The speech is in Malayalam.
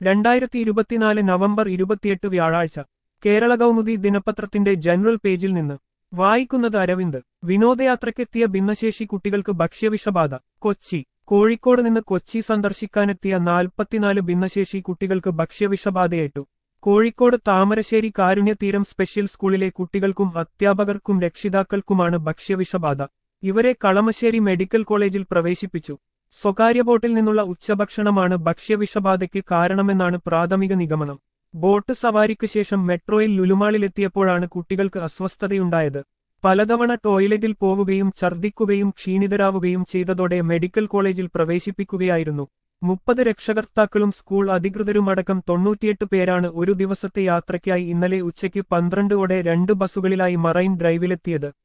രണ്ടായിരത്തി ഇരുപത്തിനാല് നവംബർ ഇരുപത്തിയെട്ട് വ്യാഴാഴ്ച കേരള കൗമുദി ദിനപത്രത്തിന്റെ ജനറൽ പേജിൽ നിന്ന് വായിക്കുന്നത് അരവിന്ദ് വിനോദയാത്രയ്ക്കെത്തിയ ഭിന്നശേഷി കുട്ടികൾക്ക് ഭക്ഷ്യവിഷബാധ കൊച്ചി കോഴിക്കോട് നിന്ന് കൊച്ചി സന്ദർശിക്കാനെത്തിയ നാൽപ്പത്തിനാല് ഭിന്നശേഷി കുട്ടികൾക്ക് ഭക്ഷ്യവിഷബാധയേറ്റു കോഴിക്കോട് താമരശ്ശേരി കാരുണ്യതീരം സ്പെഷ്യൽ സ്കൂളിലെ കുട്ടികൾക്കും അധ്യാപകർക്കും രക്ഷിതാക്കൾക്കുമാണ് ഭക്ഷ്യവിഷബാധ ഇവരെ കളമശ്ശേരി മെഡിക്കൽ കോളേജിൽ പ്രവേശിപ്പിച്ചു സ്വകാര്യ ബോട്ടിൽ നിന്നുള്ള ഉച്ചഭക്ഷണമാണ് ഭക്ഷ്യവിഷബാധയ്ക്ക് കാരണമെന്നാണ് പ്രാഥമിക നിഗമനം ബോട്ട് സവാരിക്ക് ശേഷം മെട്രോയിൽ ലുലുമാളിലെത്തിയപ്പോഴാണ് കുട്ടികൾക്ക് അസ്വസ്ഥതയുണ്ടായത് പലതവണ ടോയ്ലറ്റിൽ പോവുകയും ഛർദ്ദിക്കുകയും ക്ഷീണിതരാവുകയും ചെയ്തതോടെ മെഡിക്കൽ കോളേജിൽ പ്രവേശിപ്പിക്കുകയായിരുന്നു മുപ്പത് രക്ഷകർത്താക്കളും സ്കൂൾ അധികൃതരുമടക്കം തൊണ്ണൂറ്റിയെട്ട് പേരാണ് ഒരു ദിവസത്തെ യാത്രയ്ക്കായി ഇന്നലെ ഉച്ചയ്ക്ക് പന്ത്രണ്ടോടെ രണ്ട് ബസ്സുകളിലായി മറൈൻ ഡ്രൈവിലെത്തിയത്